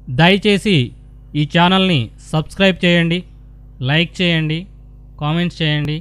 దయచేసి ఈ ఛానల్ని సబ్స్క్రైబ్ చేయండి లైక్ చేయండి కామెంట్స్ చేయండి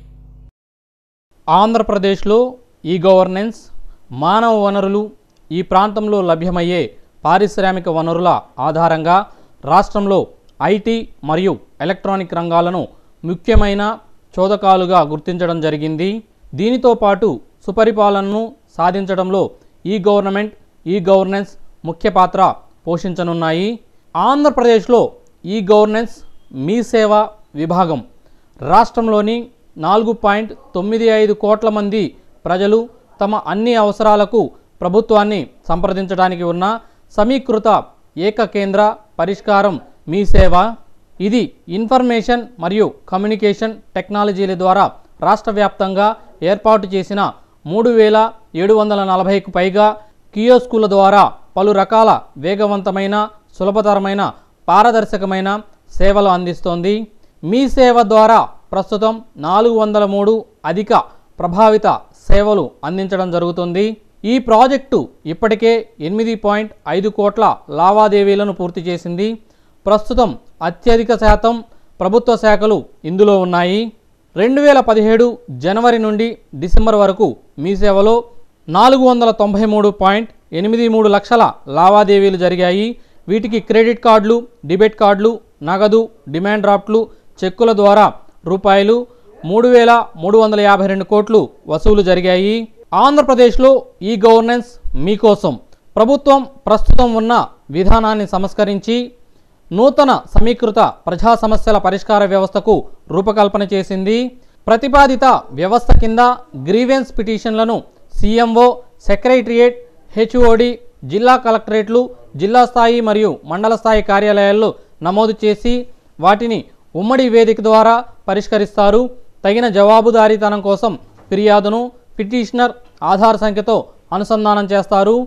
ఆంధ్రప్రదేశ్లో ఈ గవర్నెన్స్ మానవ వనరులు ఈ ప్రాంతంలో లభ్యమయ్యే పారిశ్రామిక వనరుల ఆధారంగా రాష్ట్రంలో ఐటీ మరియు ఎలక్ట్రానిక్ రంగాలను ముఖ్యమైన చోదకాలుగా గుర్తించడం జరిగింది దీనితో పాటు సుపరిపాలనను సాధించడంలో ఈ గవర్నమెంట్ ఈ గవర్నెన్స్ ముఖ్య పాత్ర పోషించనున్నాయి ఆంధ్రప్రదేశ్లో ఈ గవర్నెన్స్ మీ సేవ విభాగం రాష్ట్రంలోని నాలుగు పాయింట్ తొమ్మిది ఐదు కోట్ల మంది ప్రజలు తమ అన్ని అవసరాలకు ప్రభుత్వాన్ని సంప్రదించడానికి ఉన్న సమీకృత ఏకకేంద్ర పరిష్కారం మీ సేవ ఇది ఇన్ఫర్మేషన్ మరియు కమ్యూనికేషన్ టెక్నాలజీల ద్వారా రాష్ట్ర వ్యాప్తంగా ఏర్పాటు చేసిన మూడు వేల ఏడు వందల నలభైకు పైగా కియోస్కుల ద్వారా పలు రకాల వేగవంతమైన సులభతరమైన పారదర్శకమైన సేవలు అందిస్తోంది మీ సేవ ద్వారా ప్రస్తుతం నాలుగు వందల మూడు అధిక ప్రభావిత సేవలు అందించడం జరుగుతుంది ఈ ప్రాజెక్టు ఇప్పటికే ఎనిమిది పాయింట్ ఐదు కోట్ల లావాదేవీలను పూర్తి చేసింది ప్రస్తుతం అత్యధిక శాతం ప్రభుత్వ శాఖలు ఇందులో ఉన్నాయి రెండు వేల పదిహేడు జనవరి నుండి డిసెంబర్ వరకు మీ సేవలో నాలుగు వందల తొంభై మూడు పాయింట్ ఎనిమిది మూడు లక్షల లావాదేవీలు జరిగాయి వీటికి క్రెడిట్ కార్డులు డెబిట్ కార్డులు నగదు డిమాండ్ డ్రాఫ్ట్లు చెక్కుల ద్వారా రూపాయలు మూడు వేల మూడు వందల యాభై రెండు కోట్లు వసూలు జరిగాయి ఆంధ్రప్రదేశ్లో ఈ గవర్నెన్స్ మీకోసం ప్రభుత్వం ప్రస్తుతం ఉన్న విధానాన్ని సంస్కరించి నూతన సమీకృత ప్రజా సమస్యల పరిష్కార వ్యవస్థకు రూపకల్పన చేసింది ప్రతిపాదిత వ్యవస్థ కింద గ్రీవెన్స్ పిటిషన్లను సీఎంఓ సెక్రటరియేట్ హెచ్ఓడి జిల్లా కలెక్టరేట్లు జిల్లా స్థాయి మరియు మండల స్థాయి కార్యాలయాల్లో నమోదు చేసి వాటిని ఉమ్మడి వేదిక ద్వారా పరిష్కరిస్తారు తగిన జవాబుదారీతనం కోసం ఫిర్యాదును పిటిషనర్ ఆధార్ సంఖ్యతో అనుసంధానం చేస్తారు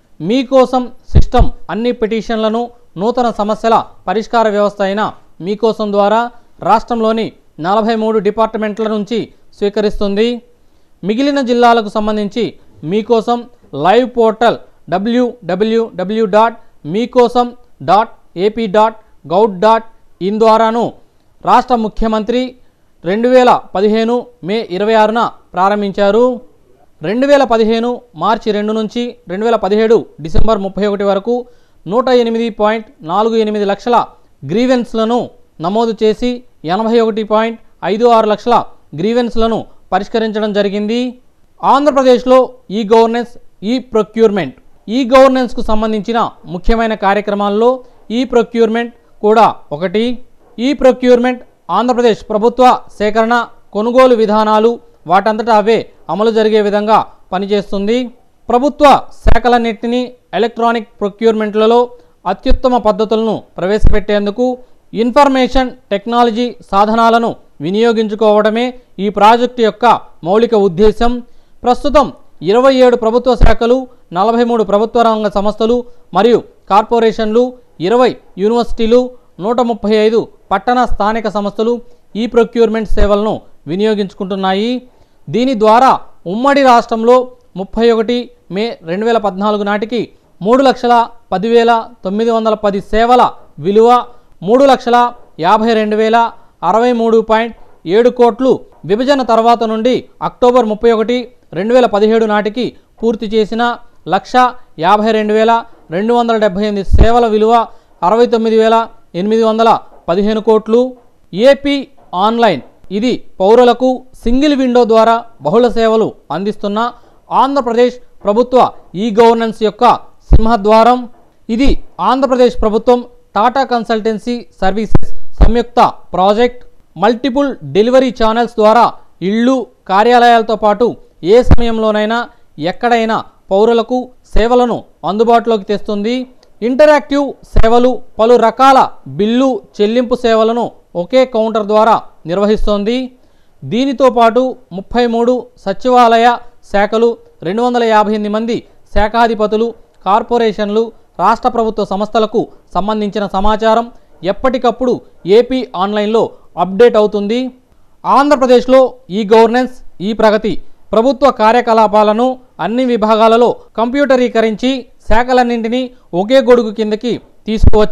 మీకోసం సిస్టమ్ అన్ని పిటిషన్లను నూతన సమస్యల పరిష్కార వ్యవస్థ అయిన మీకోసం ద్వారా రాష్ట్రంలోని నలభై మూడు డిపార్ట్మెంట్ల నుంచి స్వీకరిస్తుంది మిగిలిన జిల్లాలకు సంబంధించి మీకోసం లైవ్ పోర్టల్ డబ్ల్యూడబ్ల్యూడబ్ల్యూ dot Meekosam dot AP dot gov dot in ద్వారాను రాష్ట్ర ముఖ్యమంత్రి రెండు వేల పదిహేను మే ఇరవై ఆరున ప్రారంభించారు రెండు వేల పదిహేను మార్చి రెండు నుంచి రెండు వేల పదిహేడు డిసెంబర్ ముప్పై ఒకటి వరకు నూట ఎనిమిది పాయింట్ నాలుగు ఎనిమిది లక్షల గ్రీవెన్స్లను నమోదు చేసి ఎనభై ఒకటి పాయింట్ ఐదు ఆరు లక్షల గ్రీవెన్స్లను పరిష్కరించడం జరిగింది ఆంధ్రప్రదేశ్లో ఈ గవర్నెన్స్ ఈ ప్రొక్యూర్మెంట్ ఈ గవర్నెన్స్కు సంబంధించిన ముఖ్యమైన కార్యక్రమాల్లో ఈ ప్రొక్యూర్మెంట్ కూడా ఒకటి ఈ ప్రొక్యూర్మెంట్ ఆంధ్రప్రదేశ్ ప్రభుత్వ సేకరణ కొనుగోలు విధానాలు వాటంతటా అవే అమలు జరిగే విధంగా పనిచేస్తుంది ప్రభుత్వ శాఖలన్నింటినీ ఎలక్ట్రానిక్ ప్రొక్యూర్మెంట్లలో అత్యుత్తమ పద్ధతులను ప్రవేశపెట్టేందుకు ఇన్ఫర్మేషన్ టెక్నాలజీ సాధనాలను వినియోగించుకోవడమే ఈ ప్రాజెక్టు యొక్క మౌలిక ఉద్దేశం ప్రస్తుతం ఇరవై ఏడు ప్రభుత్వ శాఖలు నలభై మూడు ప్రభుత్వ రంగ సంస్థలు మరియు కార్పొరేషన్లు ఇరవై యూనివర్సిటీలు నూట ముప్పై ఐదు పట్టణ స్థానిక సంస్థలు ఈ ప్రొక్యూర్మెంట్ సేవలను వినియోగించుకుంటున్నాయి దీని ద్వారా ఉమ్మడి రాష్ట్రంలో ముప్పై ఒకటి మే రెండు వేల పద్నాలుగు నాటికి మూడు లక్షల పదివేల తొమ్మిది వందల పది సేవల విలువ మూడు లక్షల యాభై రెండు వేల అరవై మూడు పాయింట్ ఏడు కోట్లు విభజన తర్వాత నుండి అక్టోబర్ ముప్పై ఒకటి రెండు వేల పదిహేడు నాటికి పూర్తి చేసిన లక్ష యాభై రెండు వేల రెండు వందల డెబ్బై ఎనిమిది సేవల విలువ అరవై తొమ్మిది వేల ఎనిమిది వందల పదిహేను కోట్లు ఏపీ ఆన్లైన్ ఇది పౌరులకు సింగిల్ విండో ద్వారా బహుళ సేవలు అందిస్తున్న ఆంధ్రప్రదేశ్ ప్రభుత్వ ఈ గవర్నెన్స్ యొక్క సింహద్వారం ఇది ఆంధ్రప్రదేశ్ ప్రభుత్వం టాటా కన్సల్టెన్సీ సర్వీసెస్ సంయుక్త ప్రాజెక్ట్ మల్టిపుల్ డెలివరీ ఛానల్స్ ద్వారా ఇళ్ళు కార్యాలయాలతో పాటు ఏ సమయంలోనైనా ఎక్కడైనా పౌరులకు సేవలను అందుబాటులోకి తెస్తుంది ఇంటరాక్టివ్ సేవలు పలు రకాల బిల్లు చెల్లింపు సేవలను ఒకే కౌంటర్ ద్వారా నిర్వహిస్తోంది దీనితో పాటు ముప్పై మూడు సచివాలయ శాఖలు రెండు వందల యాభై ఎనిమిది మంది శాఖాధిపతులు కార్పొరేషన్లు రాష్ట్ర ప్రభుత్వ సంస్థలకు సంబంధించిన సమాచారం ఎప్పటికప్పుడు ఏపీ ఆన్లైన్లో అప్డేట్ అవుతుంది ఆంధ్రప్రదేశ్లో ఈ గవర్నెన్స్ ఈ ప్రగతి ప్రభుత్వ కార్యకలాపాలను అన్ని విభాగాలలో కంప్యూటరీకరించి శాఖలన్నింటినీ ఒకే గొడుగు కిందకి తీసుకువచ్చి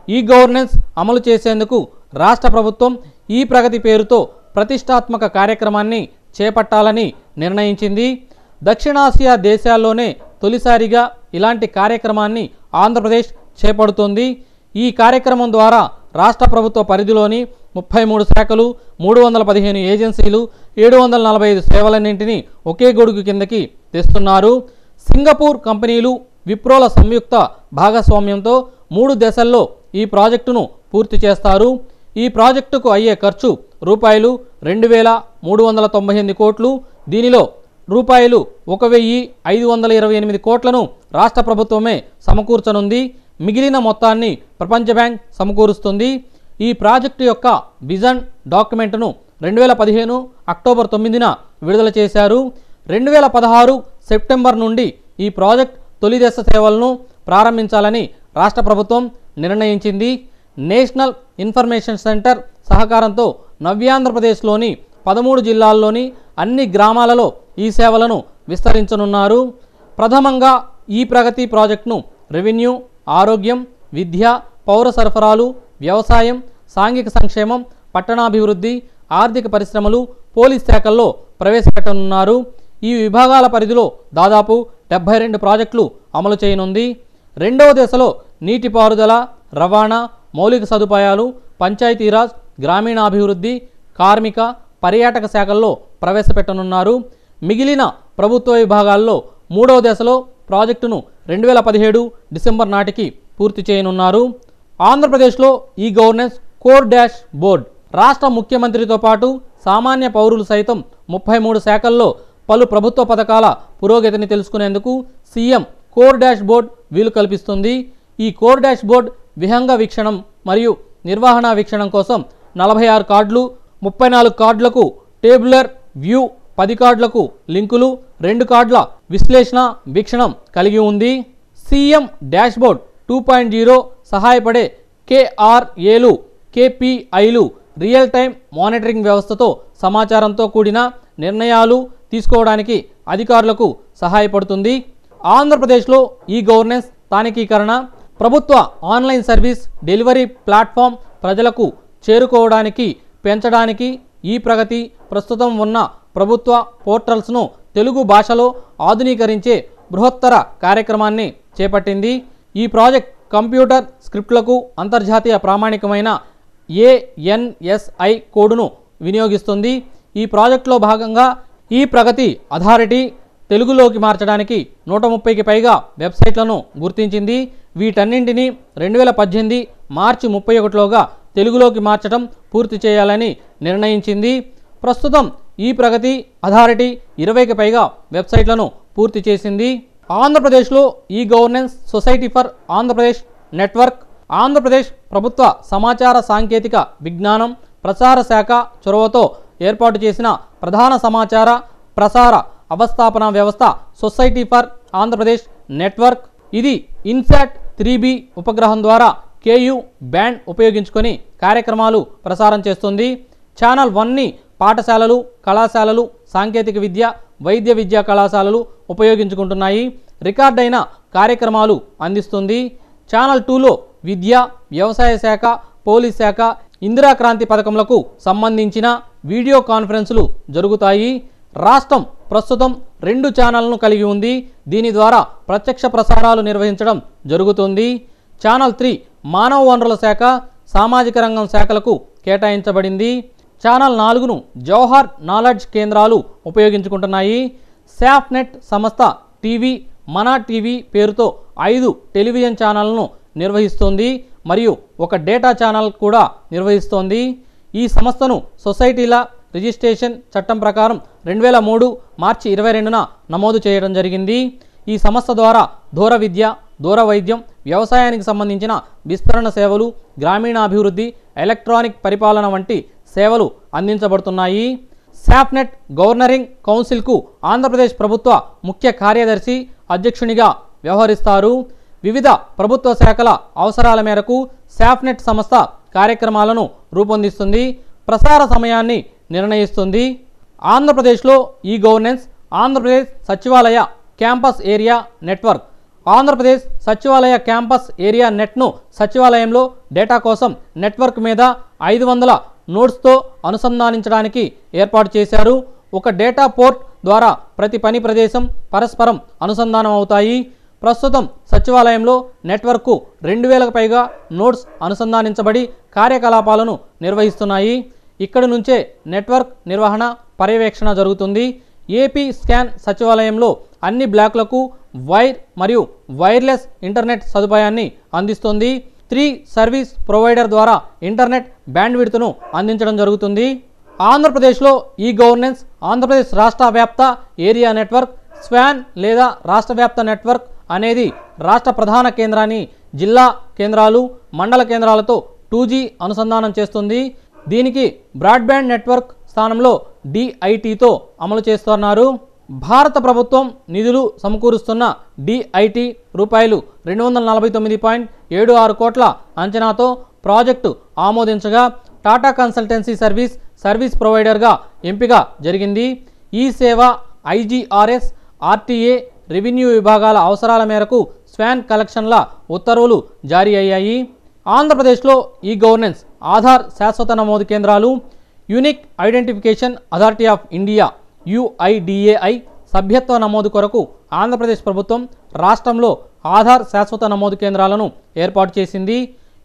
ఈ గవర్నెన్స్ అమలు చేసేందుకు రాష్ట్ర ప్రభుత్వం ఈ ప్రగతి పేరుతో ప్రతిష్టాత్మక కార్యక్రమాన్ని చేపట్టాలని నిర్ణయించింది దక్షిణాసియా దేశాల్లోనే తొలిసారిగా ఇలాంటి కార్యక్రమాన్ని ఆంధ్రప్రదేశ్ చేపడుతుంది ఈ కార్యక్రమం ద్వారా రాష్ట్ర ప్రభుత్వ పరిధిలోని ముప్పై మూడు శాఖలు మూడు వందల పదిహేను ఏజెన్సీలు ఏడు వందల నలభై ఐదు సేవలన్నింటినీ ఒకే గొడుగు కిందకి తెస్తున్నారు సింగపూర్ కంపెనీలు విప్రోల సంయుక్త భాగస్వామ్యంతో మూడు దశల్లో ఈ ప్రాజెక్టును పూర్తి చేస్తారు ఈ ప్రాజెక్టుకు అయ్యే ఖర్చు రూపాయలు రెండు వేల మూడు వందల తొంభై ఎనిమిది కోట్లు దీనిలో రూపాయలు ఒక వెయ్యి ఐదు వందల ఇరవై ఎనిమిది కోట్లను రాష్ట్ర ప్రభుత్వమే సమకూర్చనుంది మిగిలిన మొత్తాన్ని ప్రపంచ బ్యాంక్ సమకూరుస్తుంది ఈ ప్రాజెక్టు యొక్క విజన్ డాక్యుమెంట్ను రెండు వేల పదిహేను అక్టోబర్ తొమ్మిదిన విడుదల చేశారు రెండు వేల పదహారు సెప్టెంబర్ నుండి ఈ ప్రాజెక్ట్ తొలి దశ సేవలను ప్రారంభించాలని రాష్ట్ర ప్రభుత్వం నిర్ణయించింది నేషనల్ ఇన్ఫర్మేషన్ సెంటర్ సహకారంతో నవ్యాంధ్రప్రదేశ్లోని పదమూడు జిల్లాల్లోని అన్ని గ్రామాలలో ఈ సేవలను విస్తరించనున్నారు ప్రథమంగా ఈ ప్రగతి ప్రాజెక్టును రెవెన్యూ ఆరోగ్యం విద్య పౌర సరఫరాలు వ్యవసాయం సాంఘిక సంక్షేమం పట్టణాభివృద్ధి ఆర్థిక పరిశ్రమలు పోలీస్ శాఖల్లో ప్రవేశపెట్టనున్నారు ఈ విభాగాల పరిధిలో దాదాపు డెబ్బై రెండు ప్రాజెక్టులు అమలు చేయనుంది రెండవ దశలో నీటిపారుదల రవాణా మౌలిక సదుపాయాలు పంచాయతీరాజ్ గ్రామీణాభివృద్ధి కార్మిక పర్యాటక శాఖల్లో ప్రవేశపెట్టనున్నారు మిగిలిన ప్రభుత్వ విభాగాల్లో మూడవ దశలో ప్రాజెక్టును రెండు వేల పదిహేడు డిసెంబర్ నాటికి పూర్తి చేయనున్నారు ఆంధ్రప్రదేశ్లో e governance core dash board రాష్ట్ర ముఖ్యమంత్రితో పాటు సామాన్య పౌరులు సైతం ముప్పై మూడు శాఖల్లో పలు ప్రభుత్వ పథకాల పురోగతిని తెలుసుకునేందుకు సీఎం కోర్ డాష్ బోర్డ్ వీలు కల్పిస్తుంది ఈ కోర్ డాష్ బోర్డ్ విహంగ వీక్షణం మరియు నిర్వహణ వీక్షణం కోసం నలభై ఆరు కార్డులు ముప్పై నాలుగు కార్డులకు టేబులర్ వ్యూ పది కార్డులకు లింకులు రెండు కార్డుల విశ్లేషణ వీక్షణం కలిగి ఉంది CM dashboard two point zero సహాయపడే కేఆర్ఏలు కేపీఐలు రియల్ టైం మానిటరింగ్ వ్యవస్థతో సమాచారంతో కూడిన నిర్ణయాలు తీసుకోవడానికి అధికారులకు సహాయపడుతుంది ఆంధ్రప్రదేశ్లో ఈ గవర్నెన్స్ స్థానికీకరణ ప్రభుత్వ ఆన్లైన్ సర్వీస్ డెలివరీ ప్లాట్ఫామ్ ప్రజలకు చేరుకోవడానికి పెంచడానికి ఈ ప్రగతి ప్రస్తుతం ఉన్న ప్రభుత్వ పోర్టల్స్ను తెలుగు భాషలో ఆధునీకరించే బృహత్తర కార్యక్రమాన్ని చేపట్టింది ఈ ప్రాజెక్ట్ కంప్యూటర్ స్క్రిప్ట్లకు అంతర్జాతీయ ప్రామాణికమైన ఏఎన్ఎస్ఐ కోడ్ను వినియోగిస్తుంది ఈ ప్రాజెక్టులో భాగంగా ఈ ప్రగతి అథారిటీ తెలుగులోకి మార్చడానికి నూట ముప్పైకి పైగా వెబ్సైట్లను గుర్తించింది వీటన్నింటినీ రెండు వేల పద్దెనిమిది మార్చి ముప్పై ఒకటిలోగా తెలుగులోకి మార్చడం పూర్తి చేయాలని నిర్ణయించింది ప్రస్తుతం ఈ ప్రగతి అథారిటీ ఇరవైకి పైగా వెబ్సైట్లను పూర్తి చేసింది ఆంధ్రప్రదేశ్లో e governance society for Andhra Pradesh network Andhra Pradesh ప్రభుత్వ సమాచార సాంకేతిక విజ్ఞానం ప్రసార శాఖ చొరవతో ఏర్పాటు చేసిన ప్రధాన సమాచార ప్రసార అవస్థాపన వ్యవస్థ సొసైటీ ఫర్ ఆంధ్రప్రదేశ్ నెట్వర్క్ ఇది ఇన్సాట్ త్రీ బి ఉపగ్రహం ద్వారా కేయు బ్యాండ్ ఉపయోగించుకొని కార్యక్రమాలు ప్రసారం చేస్తుంది ఛానల్ వన్ని పాఠశాలలు కళాశాలలు సాంకేతిక విద్య వైద్య విద్యా కళాశాలలు ఉపయోగించుకుంటున్నాయి రికార్డైన కార్యక్రమాలు అందిస్తుంది ఛానల్ టూలో విద్య వ్యవసాయ శాఖ పోలీస్ శాఖ ఇందిరా క్రాంతి పథకములకు సంబంధించిన వీడియో కాన్ఫరెన్సులు జరుగుతాయి రాష్ట్రం ప్రస్తుతం రెండు ఛానళ్లను కలిగి ఉంది దీని ద్వారా ప్రత్యక్ష ప్రసారాలు నిర్వహించడం జరుగుతుంది ఛానల్ త్రీ మానవ వనరుల శాఖ సామాజిక రంగం శాఖలకు కేటాయించబడింది ఛానల్ నాలుగును జవహర్ నాలెడ్జ్ కేంద్రాలు ఉపయోగించుకుంటున్నాయి శాఫ్నెట్ సంస్థ టీవీ మనా టీవీ పేరుతో ఐదు టెలివిజన్ ఛానళ్లను నిర్వహిస్తుంది మరియు ఒక డేటా ఛానల్ కూడా నిర్వహిస్తోంది ఈ సంస్థను సొసైటీల రిజిస్ట్రేషన్ చట్టం ప్రకారం రెండు వేల మూడు మార్చి ఇరవై రెండున నమోదు చేయడం జరిగింది ఈ సంస్థ ద్వారా దూర విద్య దూర వైద్యం వ్యవసాయానికి సంబంధించిన విస్తరణ సేవలు గ్రామీణాభివృద్ధి ఎలక్ట్రానిక్ పరిపాలన వంటి సేవలు అందించబడుతున్నాయి శాఫ్నెట్ గవర్నరింగ్ కౌన్సిల్కు ఆంధ్రప్రదేశ్ ప్రభుత్వ ముఖ్య కార్యదర్శి అధ్యక్షునిగా వ్యవహరిస్తారు వివిధ ప్రభుత్వ శాఖల అవసరాల మేరకు శాఫ్నెట్ సంస్థ కార్యక్రమాలను రూపొందిస్తుంది ప్రసార సమయాన్ని నిర్ణయిస్తుంది ఆంధ్రప్రదేశ్లో ఈ గవర్నెన్స్ ఆంధ్రప్రదేశ్ సచివాలయ క్యాంపస్ ఏరియా నెట్వర్క్ ఆంధ్రప్రదేశ్ సచివాలయ క్యాంపస్ ఏరియా నెట్ను సచివాలయంలో డేటా కోసం నెట్వర్క్ మీద ఐదు వందల నోడ్స్తో అనుసంధానించడానికి ఏర్పాటు చేశారు ఒక డేటా పోర్ట్ ద్వారా ప్రతి పని ప్రదేశం పరస్పరం అనుసంధానం అవుతాయి ప్రస్తుతం సచివాలయంలో నెట్వర్క్కు రెండు వేలకు పైగా నోడ్స్ అనుసంధానించబడి కార్యకలాపాలను నిర్వహిస్తున్నాయి ఇక్కడి నుంచే నెట్వర్క్ నిర్వహణ పర్యవేక్షణ జరుగుతుంది ఏపీ స్కాన్ సచివాలయంలో అన్ని బ్లాక్లకు వైర్ మరియు వైర్లెస్ ఇంటర్నెట్ సదుపాయాన్ని అందిస్తుంది త్రీ సర్వీస్ ప్రొవైడర్ ద్వారా ఇంటర్నెట్ బ్యాండ్విడ్త్ను అందించడం జరుగుతుంది ఆంధ్రప్రదేశ్లో ఈ గవర్నెన్స్ ఆంధ్రప్రదేశ్ రాష్ట్ర వ్యాప్త ఏరియా నెట్వర్క్ స్వాన్ లేదా రాష్ట్ర వ్యాప్త నెట్వర్క్ అనేది రాష్ట్ర ప్రధాన కేంద్రాన్ని జిల్లా కేంద్రాలు మండల కేంద్రాలతో టూ అనుసంధానం చేస్తుంది దీనికి బ్రాడ్బ్యాండ్ నెట్వర్క్ స్థానంలో డిఐటితో అమలు చేస్తున్నారు భారత ప్రభుత్వం నిధులు సమకూరుస్తున్న డిఐటి రూపాయలు రెండు వందల నలభై తొమ్మిది పాయింట్ ఏడు ఆరు కోట్ల అంచనాతో ప్రాజెక్టు ఆమోదించగా టాటా కన్సల్టెన్సీ సర్వీస్ సర్వీస్ ప్రొవైడర్గా ఎంపిక జరిగింది ఈ సేవ ఐజీఆర్ఎస్ ఆర్టీఏ రెవెన్యూ విభాగాల అవసరాల మేరకు స్వాన్ కలెక్షన్ల ఉత్తర్వులు జారీ అయ్యాయి ఆంధ్రప్రదేశ్లో ఈ గవర్నెన్స్ ఆధార్ శాశ్వత నమోదు కేంద్రాలు unique identification authority of India UIDAI సభ్యత్వ నమోదు కొరకు ఆంధ్రప్రదేశ్ ప్రభుత్వం రాష్ట్రంలో ఆధార్ శాశ్వత నమోదు కేంద్రాలను ఏర్పాటు చేసింది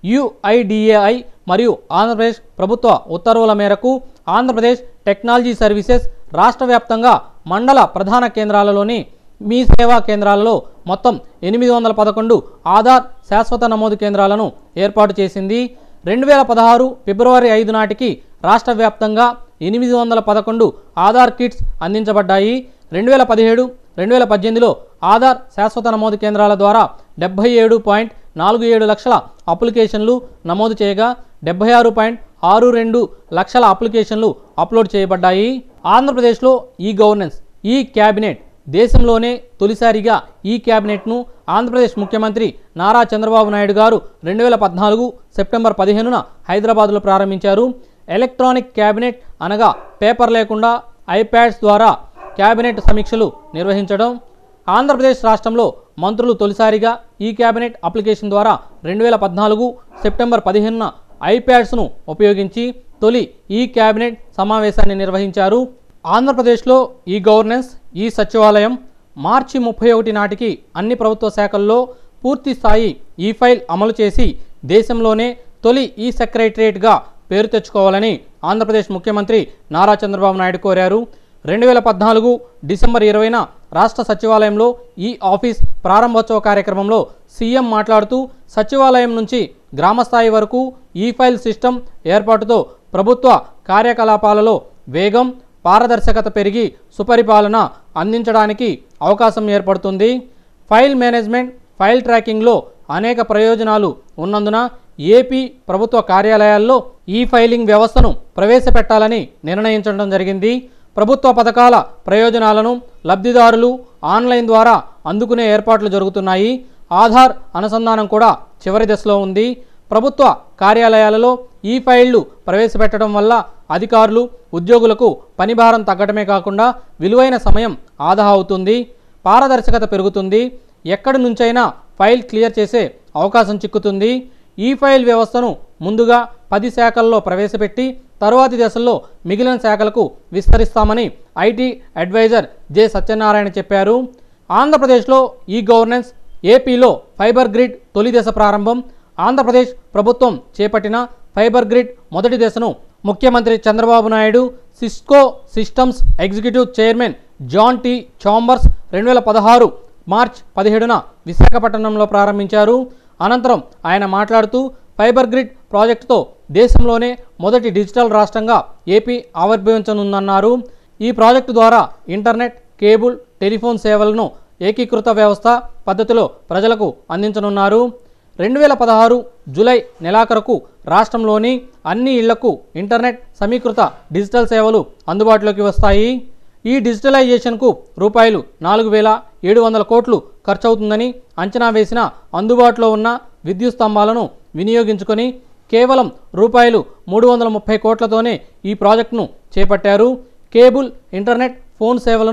యుఐడిఏఐ మరియు ఆంధ్రప్రదేశ్ ప్రభుత్వ ఉత్తర్వుల మేరకు ఆంధ్రప్రదేశ్ టెక్నాలజీ సర్వీసెస్ రాష్ట్ర వ్యాప్తంగా మండల ప్రధాన కేంద్రాలలోని మీ సేవా కేంద్రాలలో మొత్తం ఎనిమిది వందల పదకొండు ఆధార్ శాశ్వత నమోదు కేంద్రాలను ఏర్పాటు చేసింది రెండు వేల పదహారు ఫిబ్రవరి ఐదు నాటికి రాష్ట్ర వ్యాప్తంగా ఎనిమిది వందల పదకొండు ఆధార్ కిట్స్ అందించబడ్డాయి రెండు వేల పదిహేడు రెండు వేల పద్దెనిమిదిలో ఆధార్ శాశ్వత నమోదు కేంద్రాల ద్వారా డెబ్బై ఏడు పాయింట్ నాలుగు ఏడు లక్షల అప్లికేషన్లు నమోదు చేయగా డెబ్బై ఆరు పాయింట్ ఆరు రెండు లక్షల అప్లికేషన్లు అప్లోడ్ చేయబడ్డాయి ఆంధ్రప్రదేశ్లో ఈ గవర్నెన్స్ ఈ క్యాబినెట్ దేశంలోనే తొలిసారిగా ఈ క్యాబినెట్ను ఆంధ్రప్రదేశ్ ముఖ్యమంత్రి నారా చంద్రబాబు నాయుడు గారు రెండు వేల పద్నాలుగు సెప్టెంబర్ పదిహేనున హైదరాబాద్లో ప్రారంభించారు ఎలక్ట్రానిక్ క్యాబినెట్ అనగా పేపర్ లేకుండా ఐప్యాడ్స్ ద్వారా క్యాబినెట్ సమీక్షలు నిర్వహించడం ఆంధ్రప్రదేశ్ రాష్ట్రంలో మంత్రులు తొలిసారిగా ఈ క్యాబినెట్ అప్లికేషన్ ద్వారా రెండు వేల పద్నాలుగు సెప్టెంబర్ పదిహేనున ఐప్యాడ్స్ను ఉపయోగించి తొలి ఈ క్యాబినెట్ సమావేశాన్ని నిర్వహించారు ఆంధ్రప్రదేశ్లో ఈ గవర్నెన్స్ ఈ సచివాలయం మార్చి ముప్పై ఒకటి నాటికి అన్ని ప్రభుత్వ శాఖల్లో పూర్తి స్థాయి ఈ ఫైల్ అమలు చేసి దేశంలోనే తొలి ఈ సెక్రటరియట్గా పేరు తెచ్చుకోవాలని ఆంధ్రప్రదేశ్ ముఖ్యమంత్రి నారా చంద్రబాబు నాయుడు కోరారు రెండు వేల పద్నాలుగు డిసెంబర్ ఇరవైన రాష్ట్ర సచివాలయంలో ఈ ఆఫీస్ ప్రారంభోత్సవ కార్యక్రమంలో సీఎం మాట్లాడుతూ సచివాలయం నుంచి గ్రామస్థాయి వరకు ఈ ఫైల్ సిస్టమ్ ఏర్పాటుతో ప్రభుత్వ కార్యకలాపాలలో వేగం పారదర్శకత పెరిగి సుపరిపాలన అందించడానికి అవకాశం ఏర్పడుతుంది ఫైల్ మేనేజ్మెంట్ ఫైల్ ట్రాకింగ్లో అనేక ప్రయోజనాలు ఉన్నందున ఏపీ ప్రభుత్వ కార్యాలయాల్లో ఈ ఫైలింగ్ వ్యవస్థను ప్రవేశపెట్టాలని నిర్ణయించడం జరిగింది ప్రభుత్వ పథకాల ప్రయోజనాలను లబ్ధిదారులు ఆన్లైన్ ద్వారా అందుకునే ఏర్పాట్లు జరుగుతున్నాయి ఆధార్ అనుసంధానం కూడా చివరి దశలో ఉంది ప్రభుత్వ కార్యాలయాలలో ఈ ఫైళ్లు ప్రవేశపెట్టడం వల్ల అధికారులు ఉద్యోగులకు పనిభారం తగ్గడమే కాకుండా విలువైన సమయం ఆదా అవుతుంది పారదర్శకత పెరుగుతుంది ఎక్కడి నుంచైనా ఫైల్ క్లియర్ చేసే అవకాశం చిక్కుతుంది ఈ ఫైల్ వ్యవస్థను ముందుగా పది శాఖల్లో ప్రవేశపెట్టి తరువాతి దశల్లో మిగిలిన శాఖలకు విస్తరిస్తామని ఐటీ అడ్వైజర్ జె సత్యనారాయణ చెప్పారు ఆంధ్రప్రదేశ్లో ఈ గవర్నెన్స్ ఏపీలో ఫైబర్ గ్రిడ్ తొలి దశ ప్రారంభం ఆంధ్రప్రదేశ్ ప్రభుత్వం చేపట్టిన ఫైబర్ గ్రిడ్ మొదటి దశను ముఖ్యమంత్రి Chandrababu Naidu Cisco systems executive chairman John T Chambers రెండు వేల పదహారు మార్చ్ పదిహేడున విశాఖపట్నంలో ప్రారంభించారు అనంతరం ఆయన మాట్లాడుతూ ఫైబర్ గ్రిడ్ ప్రాజెక్టుతో దేశంలోనే మొదటి డిజిటల్ రాష్ట్రంగా ఏపీ ఆవిర్భవించనుందన్నారు ఈ ప్రాజెక్టు ద్వారా ఇంటర్నెట్ కేబుల్ టెలిఫోన్ సేవలను ఏకీకృత వ్యవస్థ పద్ధతిలో ప్రజలకు అందించనున్నారు రెండు వేల పదహారు జూలై నెలాఖరుకు రాష్ట్రంలోని అన్ని ఇళ్లకు ఇంటర్నెట్ సమీకృత డిజిటల్ సేవలు అందుబాటులోకి వస్తాయి ఈ డిజిటలైజేషన్కు రూపాయలు నాలుగు వేల ఏడు వందల కోట్లు ఖర్చవుతుందని అంచనా వేసిన అందుబాటులో ఉన్న విద్యుత్ స్తంభాలను వినియోగించుకొని కేవలం రూపాయలు మూడు వందల ముప్పై కోట్లతోనే ఈ ప్రాజెక్టును చేపట్టారు కేబుల్ ఇంటర్నెట్ ఫోన్ సేవలను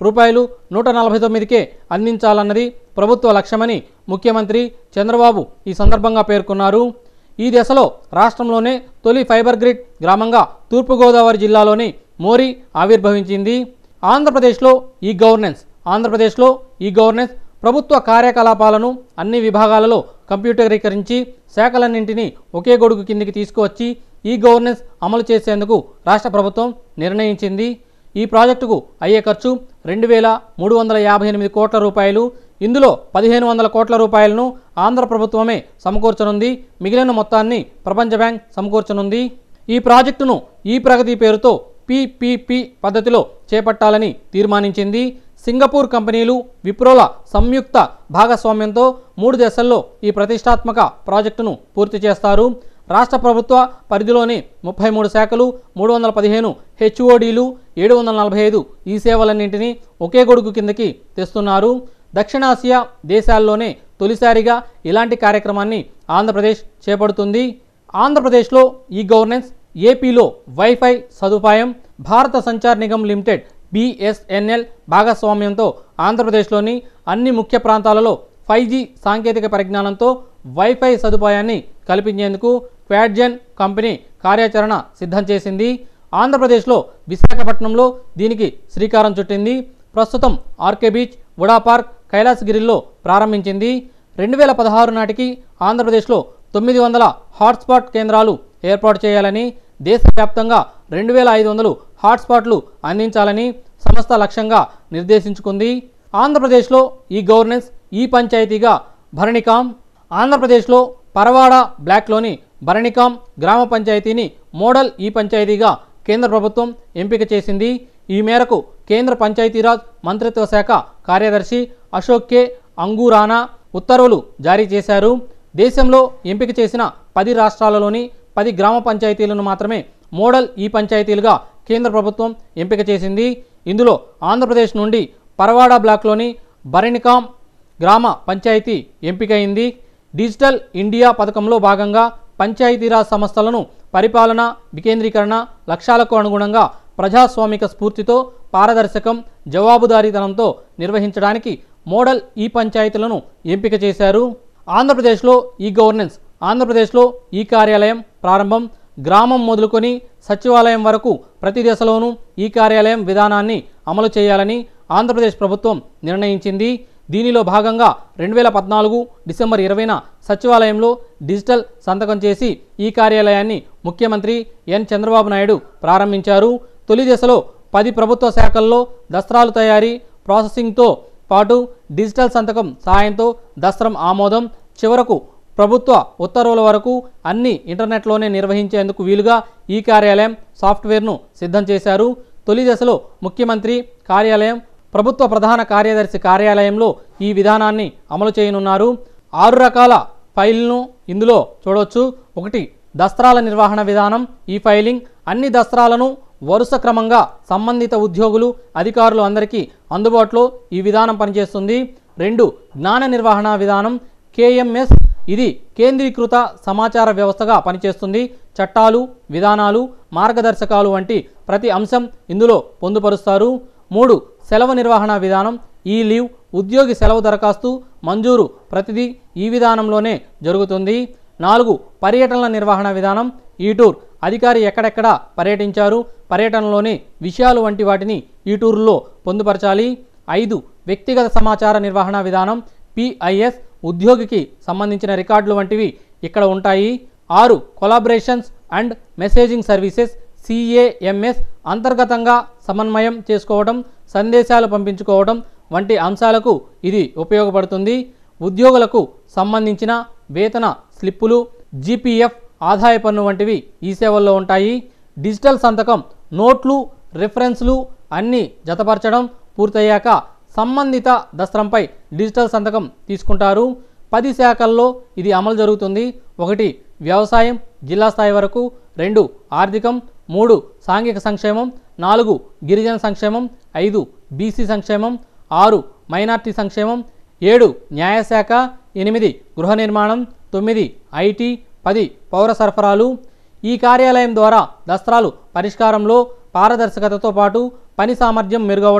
రూపాయలు నూట నలభై తొమ్మిదికే అందించాలన్నది ప్రభుత్వ లక్ష్యమని ముఖ్యమంత్రి చంద్రబాబు ఈ సందర్భంగా పేర్కొన్నారు ఈ దశలో రాష్ట్రంలోనే తొలి ఫైబర్ గ్రిడ్ గ్రామంగా తూర్పుగోదావరి జిల్లాలోని మోరి ఆవిర్భవించింది ఆంధ్రప్రదేశ్లో ఈ గవర్నెన్స్ ఆంధ్రప్రదేశ్లో ఈ గవర్నెన్స్ ప్రభుత్వ కార్యకలాపాలను అన్ని విభాగాలలో కంప్యూటరీకరించి శాఖలన్నింటినీ ఒకే గొడుగు కిందికి తీసుకువచ్చి ఈ గవర్నెన్స్ అమలు చేసేందుకు రాష్ట్ర ప్రభుత్వం నిర్ణయించింది ఈ ప్రాజెక్టుకు అయ్యే ఖర్చు రెండు వేల మూడు వందల యాభై ఎనిమిది కోట్ల రూపాయలు ఇందులో పదిహేను వందల కోట్ల రూపాయలను ఆంధ్ర ప్రభుత్వమే సమకూర్చనుంది మిగిలిన మొత్తాన్ని ప్రపంచ బ్యాంక్ సమకూర్చనుంది ఈ ప్రాజెక్టును ఈ ప్రగతి పేరుతో పిపిపి పద్ధతిలో చేపట్టాలని తీర్మానించింది సింగపూర్ కంపెనీలు విప్రోల సంయుక్త భాగస్వామ్యంతో మూడు దశల్లో ఈ ప్రతిష్టాత్మక ప్రాజెక్టును పూర్తి చేస్తారు రాష్ట్ర ప్రభుత్వ పరిధిలోని ముప్పై మూడు శాఖలు మూడు వందల పదిహేను హెచ్ఓడీలు ఏడు వందల నలభై ఐదు ఈ సేవలన్నింటినీ ఒకే గొడుగు కిందకి తెస్తున్నారు దక్షిణాసియా దేశాల్లోనే తొలిసారిగా ఇలాంటి కార్యక్రమాన్ని ఆంధ్రప్రదేశ్ చేపడుతుంది ఆంధ్రప్రదేశ్లో ఈ గవర్నెన్స్ ఏపీలో వైఫై సదుపాయం భారత సంచార్ నిగమ్ లిమిటెడ్ బిఎస్ఎన్ఎల్ భాగస్వామ్యంతో ఆంధ్రప్రదేశ్లోని అన్ని ముఖ్య ప్రాంతాలలో ఫైవ్ జీ సాంకేతిక పరిజ్ఞానంతో వైఫై సదుపాయాన్ని కల్పించేందుకు క్వాడ్జెన్ కంపెనీ కార్యాచరణ సిద్ధం చేసింది ఆంధ్రప్రదేశ్లో విశాఖపట్నంలో దీనికి శ్రీకారం చుట్టింది ప్రస్తుతం ఆర్కే బీచ్ వుడా పార్క్ కైలాసగిరిలో ప్రారంభించింది రెండు వేల పదహారు నాటికి ఆంధ్రప్రదేశ్లో తొమ్మిది వందల హాట్స్పాట్ కేంద్రాలు ఏర్పాటు చేయాలని దేశవ్యాప్తంగా రెండు వేల ఐదు వందలు హాట్స్పాట్లు అందించాలని సంస్థ లక్ష్యంగా నిర్దేశించుకుంది ఆంధ్రప్రదేశ్లో ఈ గవర్నెన్స్ ఈ పంచాయతీగా భరణికాం ఆంధ్రప్రదేశ్లో పరవాడ బ్లాక్లోని భరణికాం గ్రామ పంచాయతీని మోడల్ ఈ పంచాయతీగా కేంద్ర ప్రభుత్వం ఎంపిక చేసింది ఈ మేరకు కేంద్ర పంచాయతీరాజ్ మంత్రిత్వ శాఖ కార్యదర్శి అశోక్ కే అంగూరానా ఉత్తర్వులు జారీ చేశారు దేశంలో ఎంపిక చేసిన పది రాష్ట్రాలలోని పది గ్రామ పంచాయతీలను మాత్రమే మోడల్ ఈ పంచాయతీలుగా కేంద్ర ప్రభుత్వం ఎంపిక చేసింది ఇందులో ఆంధ్రప్రదేశ్ నుండి పరవాడ బ్లాక్లోని భరణికాం గ్రామ పంచాయతీ ఎంపికైంది డిజిటల్ ఇండియా పథకంలో భాగంగా పంచాయతీరాజ్ సంస్థలను పరిపాలన వికేంద్రీకరణ లక్ష్యాలకు అనుగుణంగా ప్రజాస్వామిక స్ఫూర్తితో పారదర్శకం జవాబుదారీతనంతో నిర్వహించడానికి మోడల్ ఈ పంచాయతీలను ఎంపిక చేశారు ఆంధ్రప్రదేశ్లో ఈ గవర్నెన్స్ ఆంధ్రప్రదేశ్లో ఈ కార్యాలయం ప్రారంభం గ్రామం మొదలుకొని సచివాలయం వరకు ప్రతి దశలోనూ ఈ కార్యాలయం విధానాన్ని అమలు చేయాలని ఆంధ్రప్రదేశ్ ప్రభుత్వం నిర్ణయించింది దీనిలో భాగంగా రెండు వేల పద్నాలుగు డిసెంబర్ ఇరవైన సచివాలయంలో డిజిటల్ సంతకం చేసి ఈ కార్యాలయాన్ని ముఖ్యమంత్రి ఎన్ చంద్రబాబు నాయుడు ప్రారంభించారు తొలి దశలో పది ప్రభుత్వ శాఖల్లో దస్త్రాలు తయారీ ప్రాసెసింగ్తో పాటు డిజిటల్ సంతకం సాయంతో దస్త్రం ఆమోదం చివరకు ప్రభుత్వ ఉత్తర్వుల వరకు అన్ని ఇంటర్నెట్లోనే నిర్వహించేందుకు వీలుగా ఈ కార్యాలయం సాఫ్ట్వేర్ను సిద్ధం చేశారు తొలి దశలో ముఖ్యమంత్రి కార్యాలయం ప్రభుత్వ ప్రధాన కార్యదర్శి కార్యాలయంలో ఈ విధానాన్ని అమలు చేయనున్నారు ఆరు రకాల ఫైల్ను ఇందులో చూడవచ్చు ఒకటి దస్త్రాల నిర్వహణ విధానం ఈ ఫైలింగ్ అన్ని దస్త్రాలను వరుస క్రమంగా సంబంధిత ఉద్యోగులు అధికారులు అందరికీ అందుబాటులో ఈ విధానం పనిచేస్తుంది రెండు జ్ఞాన నిర్వహణ విధానం కేఎంఎస్ ఇది కేంద్రీకృత సమాచార వ్యవస్థగా పనిచేస్తుంది చట్టాలు విధానాలు మార్గదర్శకాలు వంటి ప్రతి అంశం ఇందులో పొందుపరుస్తారు మూడు సెలవు నిర్వహణ విధానం ఈ లీవ్ ఉద్యోగి సెలవు దరఖాస్తు మంజూరు ప్రతిదీ ఈ విధానంలోనే జరుగుతుంది నాలుగు పర్యటనల నిర్వహణ విధానం ఈ టూర్ అధికారి ఎక్కడెక్కడ పర్యటించారు పర్యటనలోని విషయాలు వంటి వాటిని ఈ టూర్లో పొందుపరచాలి ఐదు వ్యక్తిగత సమాచార నిర్వహణ విధానం పిఐఎస్ ఉద్యోగికి సంబంధించిన రికార్డులు వంటివి ఇక్కడ ఉంటాయి ఆరు collaborations and messaging services CAMS అంతర్గతంగా సమన్వయం చేసుకోవడం సందేశాలు పంపించుకోవడం వంటి అంశాలకు ఇది ఉపయోగపడుతుంది ఉద్యోగులకు సంబంధించిన వేతన స్లిప్పులు జీపీఎఫ్ ఆదాయ పన్ను వంటివి ఈ సేవల్లో ఉంటాయి డిజిటల్ సంతకం నోట్లు రిఫరెన్స్లు అన్నీ జతపరచడం పూర్తయ్యాక సంబంధిత దస్త్రంపై డిజిటల్ సంతకం తీసుకుంటారు పది శాఖల్లో ఇది అమలు జరుగుతుంది ఒకటి వ్యవసాయం జిల్లా స్థాయి వరకు రెండు ఆర్థికం మూడు సాంఘిక సంక్షేమం నాలుగు గిరిజన సంక్షేమం ఐదు బీసీ సంక్షేమం ఆరు మైనార్టీ సంక్షేమం ఏడు న్యాయశాఖ ఎనిమిది గృహ నిర్మాణం తొమ్మిది ఐటీ పది పౌర సరఫరాలు ఈ కార్యాలయం ద్వారా దస్త్రాలు పరిష్కారంలో పారదర్శకతతో పాటు పని సామర్థ్యం మెరుగవటం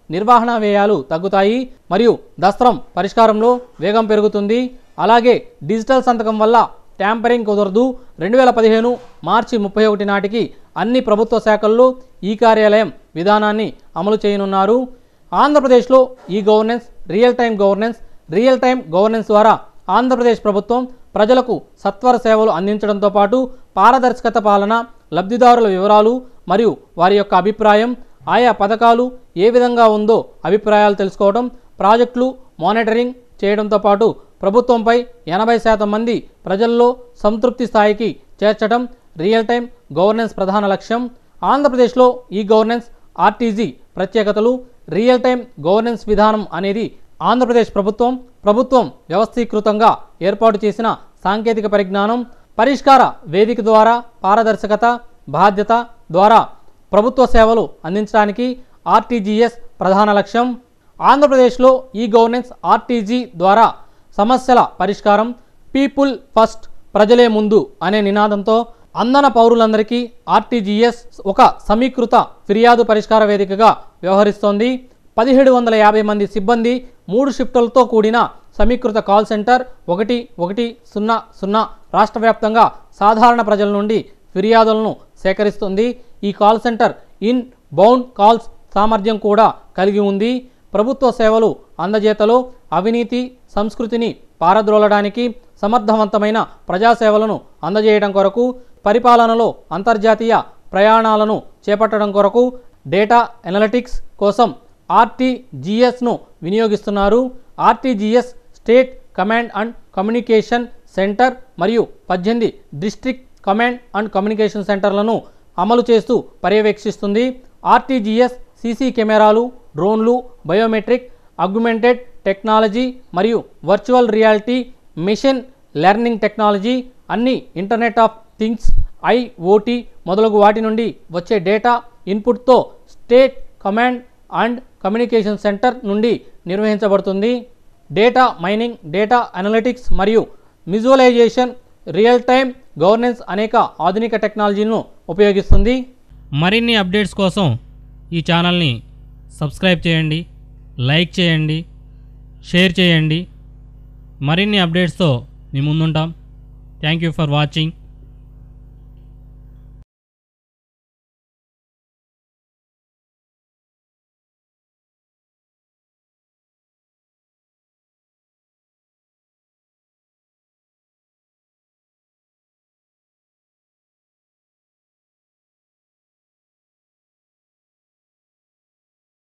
నిర్వహణ వ్యయాలు తగ్గుతాయి మరియు దస్త్రం పరిష్కారంలో వేగం పెరుగుతుంది అలాగే డిజిటల్ సంతకం వల్ల ట్యాంపరింగ్ కుదరదు రెండు వేల పదిహేను మార్చి ముప్పై ఒకటి నాటికి అన్ని ప్రభుత్వ శాఖల్లో ఈ కార్యాలయం విధానాన్ని అమలు చేయనున్నారు ఆంధ్రప్రదేశ్లో e governance real time governance real time governance ద్వారా ఆంధ్రప్రదేశ్ ప్రభుత్వం ప్రజలకు సత్వర సేవలు అందించడంతో పాటు పారదర్శకత పాలన లబ్ధిదారుల వివరాలు మరియు వారి యొక్క అభిప్రాయం ఆయా పథకాలు ఏ విధంగా ఉందో అభిప్రాయాలు తెలుసుకోవడం ప్రాజెక్టులు మానిటరింగ్ చేయడంతో పాటు ప్రభుత్వంపై ఎనభై శాతం మంది ప్రజల్లో సంతృప్తి స్థాయికి చేర్చడం రియల్ టైం గవర్నెన్స్ ప్రధాన లక్ష్యం ఆంధ్రప్రదేశ్లో ఈ గవర్నెన్స్ ఆర్టీజీ ప్రత్యేకతలు రియల్ టైం గవర్నెన్స్ విధానం అనేది ఆంధ్రప్రదేశ్ ప్రభుత్వం ప్రభుత్వం వ్యవస్థీకృతంగా ఏర్పాటు చేసిన సాంకేతిక పరిజ్ఞానం పరిష్కార వేదిక ద్వారా పారదర్శకత బాధ్యత ద్వారా ప్రభుత్వ సేవలు అందించడానికి ఆర్టీజీఎస్ ప్రధాన లక్ష్యం ఆంధ్రప్రదేశ్లో ఈ గవర్నెన్స్ ఆర్టీజీ ద్వారా సమస్యల పరిష్కారం పీపుల్ ఫస్ట్ ప్రజలే ముందు అనే నినాదంతో అందన పౌరులందరికీ ఆర్టీజీఎస్ ఒక సమీకృత ఫిర్యాదు పరిష్కార వేదికగా వ్యవహరిస్తోంది పదిహేడు వందల యాభై మంది సిబ్బంది మూడు షిఫ్టులతో కూడిన సమీకృత కాల్ సెంటర్ ఒకటి ఒకటి సున్నా సున్నా రాష్ట్ర వ్యాప్తంగా సాధారణ ప్రజల నుండి ఫిర్యాదులను సేకరిస్తుంది ఈ call centre inbound calls సామర్థ్యం కూడా కలిగి ఉంది ప్రభుత్వ సేవలు అందజేతలో అవినీతి సంస్కృతిని పారద్రోలడానికి సమర్థవంతమైన ప్రజాసేవలను అందజేయడం కొరకు పరిపాలనలో అంతర్జాతీయ ప్రయాణాలను చేపట్టడం కొరకు డేటా ఎనలిటిక్స్ కోసం ఆర్టీజీఎస్ను వినియోగిస్తున్నారు RTGS state command and communication centre మరియు పద్దెనిమిది డిస్ట్రిక్ట్ కమాండ్ అండ్ కమ్యూనికేషన్ సెంటర్లను అమలు చేస్తూ పర్యవేక్షిస్తుంది ఆర్టీజీఎస్ సీసీ కెమెరాలు డ్రోన్లు బయోమెట్రిక్ అగ్యుమెంటెడ్ టెక్నాలజీ మరియు virtual reality machine learning technology అన్ని ఇంటర్నెట్ ఆఫ్ థింగ్స్ ఐఓటీ మొదలగు వాటి నుండి వచ్చే డేటా ఇన్పుట్తో state command and communication centre నుండి నిర్వహించబడుతుంది డేటా మైనింగ్ డేటా అనలిటిక్స్ మరియు విజువలైజేషన్ రియల్ టైమ్ గవర్నెన్స్ అనేక ఆధునిక టెక్నాలజీలను ఉపయోగిస్తుంది మరిన్ని అప్డేట్స్ కోసం ఈ ఛానల్ని సబ్స్క్రైబ్ చేయండి లైక్ చేయండి షేర్ చేయండి మరిన్ని అప్డేట్స్తో మీ ముందుంటాం థ్యాంక్ యూ ఫర్ వాచింగ్